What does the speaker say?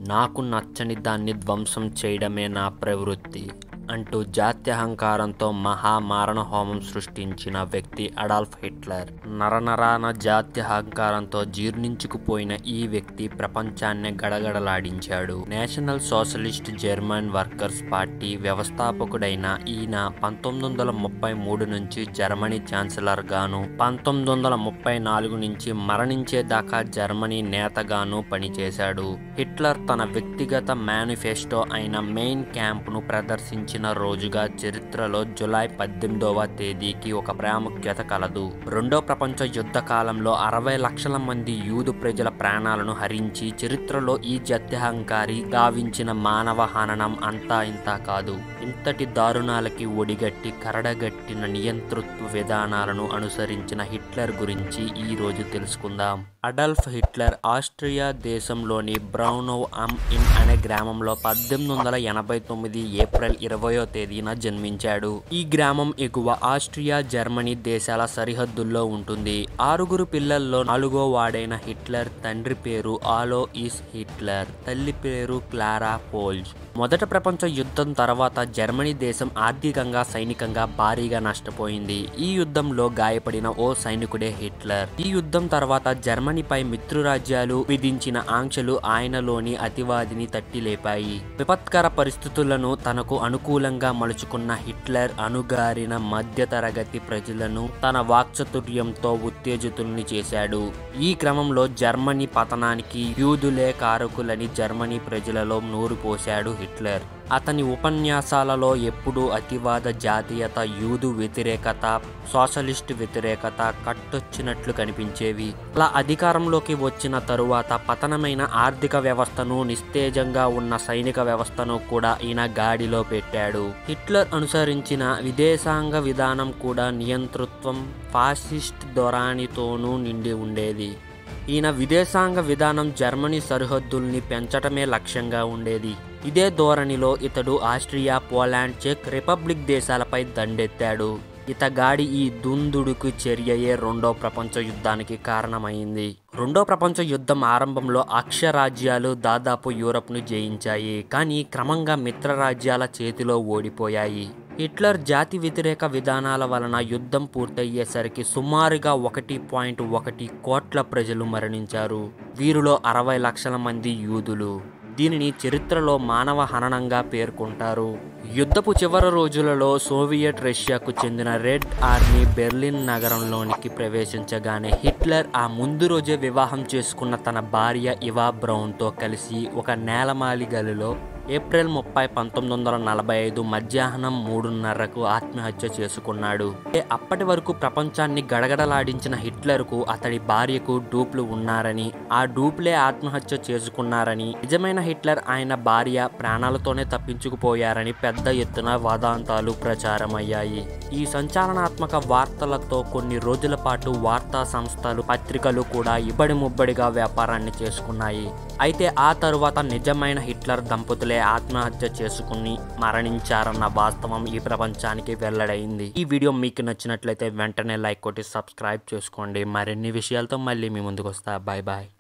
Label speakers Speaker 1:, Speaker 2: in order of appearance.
Speaker 1: నాకు నచ్చని దాన్ని ధ్వంసం చేయడమే నా ప్రవృత్తి అంటూ జాత్యహంకారంతో మహామారణ హోమం సృష్టించిన వ్యక్తి అడాల్ఫ్ హిట్లర్ నరనరాన జాత్యహంకారంతో జీర్ణించుకుపోయిన ఈ వ్యక్తి ప్రపంచాన్నే గడగడలాడించాడు national socialist German workers party వ్యవస్థాపకుడైన ఈయన పంతొమ్మిది వందల ముప్పై మూడు నుంచి జర్మనీ ఛాన్సలర్ గాను పంతొమ్మిది వందల ముప్పై నాలుగు నుంచి మరణించేదాకా జర్మనీ నేతగాను పనిచేశాడు హిట్లర్ తన వ్యక్తిగత మేనిఫెస్టో అయిన మెయిన్ క్యాంప్ను ప్రదర్శించిన రోజుగా చరిత్రలో జులై పద్దెనిమిదవ తేదీకి ఒక ప్రాముఖ్యత కలదు రెండో ప్రపంచ యుద్ధ కాలంలో అరవై లక్షల మంది యూదు ప్రజల ప్రాణాలను హరించి చరిత్రలో ఈ జత్యహంకారి గావించిన మానవ హననం అంతా ఇంతా కాదు ఇంతటి దారుణాలకి ఒడిగట్టి కరడగట్టిన నియంతృత్వ విధానాలను అనుసరించిన హిట్లర్ గురించి ఈ రోజు తెలుసుకుందాం అడల్ఫ్ హిట్లర్ ఆస్ట్రియా దేశంలోని బ్రౌనోవ్ అమ్ ఇన్ అనే గ్రామంలో పద్దెనిమిది వందల ఎనభై తొమ్మిది ఏప్రిల్ ఇరవయో తేదీన జన్మించాడు ఈ గ్రామం ఎగువ ఆస్ట్రియా జర్మనీ దేశాల సరిహద్దుల్లో ఉంటుంది ఆరుగురు పిల్లల్లో నాలుగో వాడైన హిట్లర్ తండ్రి పేరు ఆలో ఈస్ హిట్లర్ తల్లి పేరు క్లారా పోల్జ్ మొదట ప్రపంచ యుద్ధం తర్వాత జర్మనీ దేశం ఆర్థికంగా సైనికంగా భారీగా నష్టపోయింది ఈ యుద్ధంలో గాయపడిన ఓ సైనికుడే హిట్లర్ ఈ యుద్ధం తర్వాత జర్మనీపై మిత్రురాజ్యాలు విధించిన ఆంక్షలు ఆయనలోని అతివాదిని తట్టి లేపాయి విపత్కర పరిస్థితులను తనకు అనుకూలంగా మలుచుకున్న హిట్లర్ అణుగారిన మధ్యతరగతి ప్రజలను తన వాక్చతుర్యంతో ఉత్తేజితుల్ని చేశాడు ఈ క్రమంలో జర్మనీ పతనానికి యూదులే కారకులని జర్మనీ ప్రజలలో నూరు పోశాడు హిట్లర్ అతని ఉపన్యాసాలలో ఎప్పుడూ అతివాద జాతీయత యూదు వ్యతిరేకత సోషలిస్ట్ వ్యతిరేకత కట్టొచ్చినట్లు కనిపించేవి అలా అధికారంలోకి వచ్చిన తరువాత పతనమైన ఆర్థిక వ్యవస్థను నిస్తేజంగా ఉన్న సైనిక వ్యవస్థను కూడా ఈయన గాడిలో పెట్టాడు హిట్లర్ అనుసరించిన విదేశాంగ విధానం కూడా నియంతృత్వం ఫాసిస్ట్ ధోరణితోనూ నిండి ఉండేది ఈయన విదేశాంగ విధానం జర్మనీ సరిహద్దుల్ని పెంచటమే లక్ష్యంగా ఉండేది ఇదే ధోరణిలో ఇతడు ఆస్ట్రియా పోలాండ్ చెక్ రిపబ్లిక్ దేశాలపై దండెత్తాడు ఇతగాడి ఈ దుందుడుకు చర్యయే రెండో ప్రపంచ యుద్ధానికి కారణమైంది రెండో ప్రపంచ యుద్ధం ఆరంభంలో అక్షరాజ్యాలు దాదాపు యూరప్ను జయించాయి కానీ క్రమంగా మిత్రరాజ్యాల చేతిలో ఓడిపోయాయి హిట్లర్ జాతి వ్యతిరేక విధానాల వలన యుద్ధం పూర్తయ్యేసరికి సుమారుగా ఒకటి పాయింట్ ఒకటి కోట్ల ప్రజలు మరణించారు వీరిలో అరవై లక్షల మంది యూదులు దీనిని చరిత్రలో మానవ హననంగా పేర్కొంటారు యుద్ధపు చివరి రోజులలో సోవియట్ రష్యాకు చెందిన రెడ్ ఆర్మీ బెర్లిన్ నగరంలోనికి ప్రవేశించగానే హిట్లర్ ఆ ముందు రోజే వివాహం చేసుకున్న తన భార్య ఇవా బ్రౌన్తో కలిసి ఒక నేలమాలి గలిలో ఏప్రిల్ ముప్పై పంతొమ్మిది వందల నలభై ఐదు మధ్యాహ్నం మూడున్నరకు ఆత్మహత్య చేసుకున్నాడు అప్పటి వరకు ప్రపంచాన్ని గడగడలాడించిన హిట్లర్కు అతడి భార్యకు డూప్లు ఉన్నారని ఆ డూప్లే ఆత్మహత్య చేసుకున్నారని నిజమైన హిట్లర్ ఆయన భార్య ప్రాణాలతోనే తప్పించుకుపోయారని పెద్ద ఎత్తున వాదాంతాలు ప్రచారమయ్యాయి ఈ సంచలనాత్మక వార్తలతో కొన్ని రోజుల పాటు వార్తా సంస్థలు పత్రికలు కూడా ఇబ్బడి ముబ్బడిగా వ్యాపారాన్ని చేసుకున్నాయి అయితే ఆ తరువాత నిజమైన హిట్లర్ దంపతులే ఆత్మహత్య చేసుకుని మరణించారన్న వాస్తవం ఈ ప్రపంచానికి వెల్లడైంది ఈ వీడియో మీకు నచ్చినట్లయితే వెంటనే లైక్ కొట్టి సబ్స్క్రైబ్ చేసుకోండి మరిన్ని విషయాలతో మళ్ళీ మీ ముందుకు వస్తా బాయ్ బాయ్